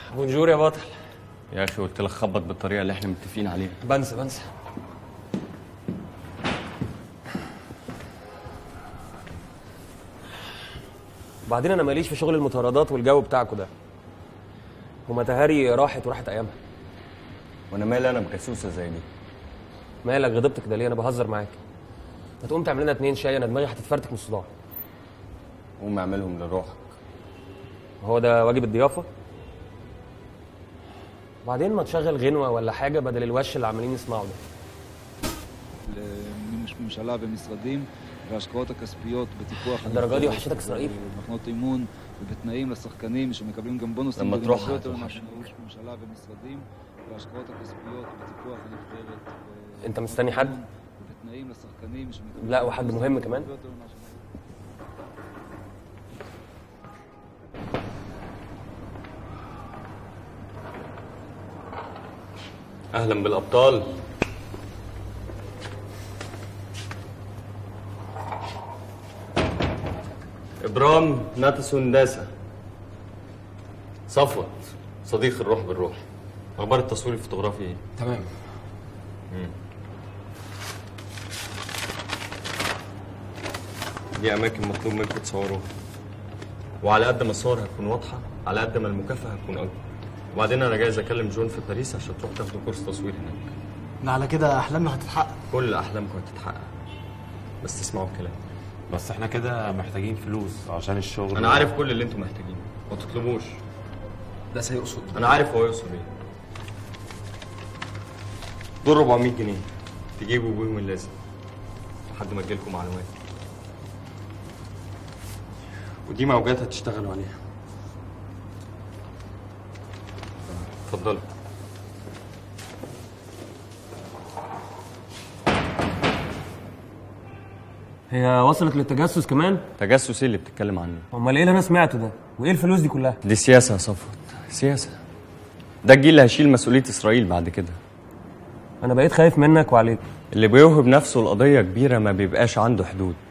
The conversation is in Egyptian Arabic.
بونجور يا بطل يا اخي قلت لك خبط بالطريقه اللي احنا متفقين عليها بنسى بنسى وبعدين انا ماليش في شغل المطاردات والجو بتاعكوا ده ومتهاري راحت وراحت ايامها وانا مالي انا بجاسوسه زي دي مالك غضبت كده ليه انا بهزر معاك ما تقوم تعمل لنا اتنين شاي انا دماغي هتتفرتك من الصداع قوم اعملهم لروحك هو ده واجب الضيافه وبعدين ما تشغل غنوه ولا حاجه بدل الوش اللي עמלים נسمعه ده לממשלה ומשרדים וההשקעות הכספיות בטיפוח הדרגה די הנבחרת וحشتك ישראל. ובמחנות אימון ובתנאים לשחקנים שמקבלים גם בונוסים למה גדולים תרוחה, הרבה יותר תרוחה ממה שנהוג בממשלה ומשרדים וההשקעות הכספיות בטיפוח הנבחרת ו- انت مستني حد ובתנאים לשחקנים שמקבלים لا وحد مهم كمان הרבה יותר ממה שנהוג. اهلا بالابطال ابرام ناتسون داسا صفوت صديق الروح بالروح اخبار التصوير الفوتوغرافي ايه تمام دي اماكن مطلوب منكم تصوروها وعلى قد ما الصور هتكون واضحه على قد ما المكافاه هتكون اكبر وبعدين انا جايز اكلم جون في باريس عشان تروح تاخدوا كورس تصوير هناك ده على كده احلامنا هتتحقق كل احلامكم هتتحقق بس تسمعوا الكلام بس احنا كده محتاجين فلوس عشان الشغل انا عارف كل اللي انتم محتاجينه ما تطلبوش ده سيقصد انا عارف هو يقصد ايه دول 400 جنيه تجيبوا بيهم اللازم لحد ما تجيلكم معلومات ودي موجات هتشتغلوا عليها اتفضلوا هي وصلت للتجسس كمان تجسس ايه اللي بتتكلم عنه امال ايه اللي انا سمعته ده وايه الفلوس دي كلها دي سياسه يا صفوت سياسه ده الجيل اللي هيشيل مسؤوليه اسرائيل بعد كده انا بقيت خايف منك وعليك اللي بيوهب نفسه القضيه كبيره ما بيبقاش عنده حدود